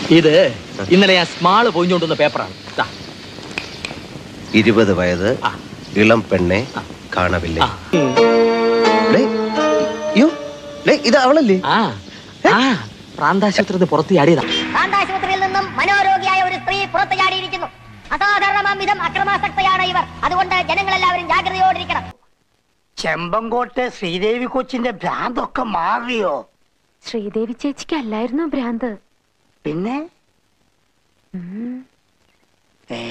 ഇത് ഇന്നലെ ഞാൻ സ്മാള് പൊയിഞ്ഞോണ്ടുന്ന പേപ്പറാണ് ദാ. ഇരുപത് വയസ്സ് ആ. ഇളം പെണ്ണെ ആ. കാണവില്ലേ ആ. ഡേയ്, അയ്യോ ഡേയ്, ഇത് അവളല്ലേ ആ ആ പ്രാന്താശുപത്രി പുറത്ത് ചാടിയതാ കാന്താശുപത്രിയിൽ നിന്നും മനോരോഗിയായ ഒരു സ്ത്രീ പുറത്തു ചാടിയിരിക്കുന്നു അസാധാരണമാം വിധം അക്രമാസക്തയാണ് ഇവർ അതുകൊണ്ട് ജനങ്ങളെല്ലാവരും ജാഗ്രതയോടിരിക്കണം ചെമ്പങ്കോട്ടെ ശ്രീദേവി കൊച്ചിന്റെ ഭ്രാന്തൊക്കെ മാറിയോ ശ്രീദേവി ചേച്ചിക്ക് അല്ലായിരുന്നു ഭ്രാന്ത് പിന്നെ ഏ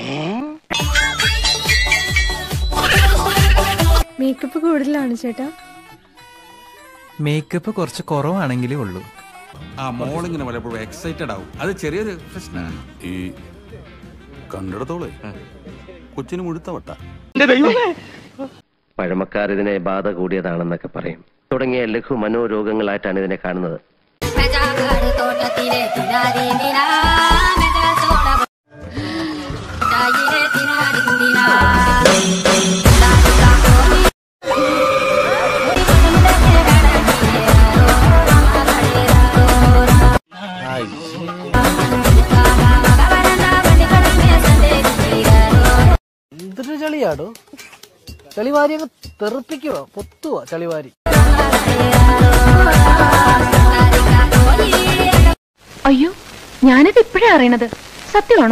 മേക്കപ്പ് കൂടുതലാണ് ചേട്ടാ മേക്കപ്പ് കുറച്ച് കുറവാണെങ്കിലേ ഉള്ളൂ ആ മോളിങ്ങനെ പലപ്പോഴും എക്സൈറ്റഡ് ആവും അത് ചെറിയൊരു പ്രശ്നമാണ് ഈ കണ്ടിടത്തോളെ കൊച്ചിന് മുഴുത്ത വട്ട പഴമക്കാർ ഇതിനെ ബാധ കൂടിയതാണെന്നൊക്കെ പറയും തുടങ്ങിയ ലഘു മനോരോഗങ്ങളായിട്ടാണ് ഇതിനെ കാണുന്നത് എന്തൊരു ചളിയാടോ ചളിവാരി അങ്ങ് തെറിപ്പിക്കുവോ പൊത്തുവോ ചളിവാരി അയ്യോ ഞാനിത് ഇപ്പോഴാ അറിയണത് സത്യമാണോ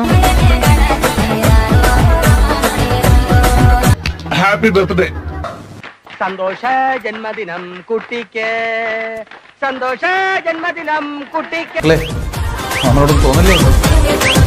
ഹാപ്പി ബർത്ത്ഡേ സന്തോഷ ജന്മദിനം കുട്ടിക്ക് സന്തോഷ ജന്മദിനം കുട്ടിക്ക് നമ്മളോട് തോന്നല്ലേ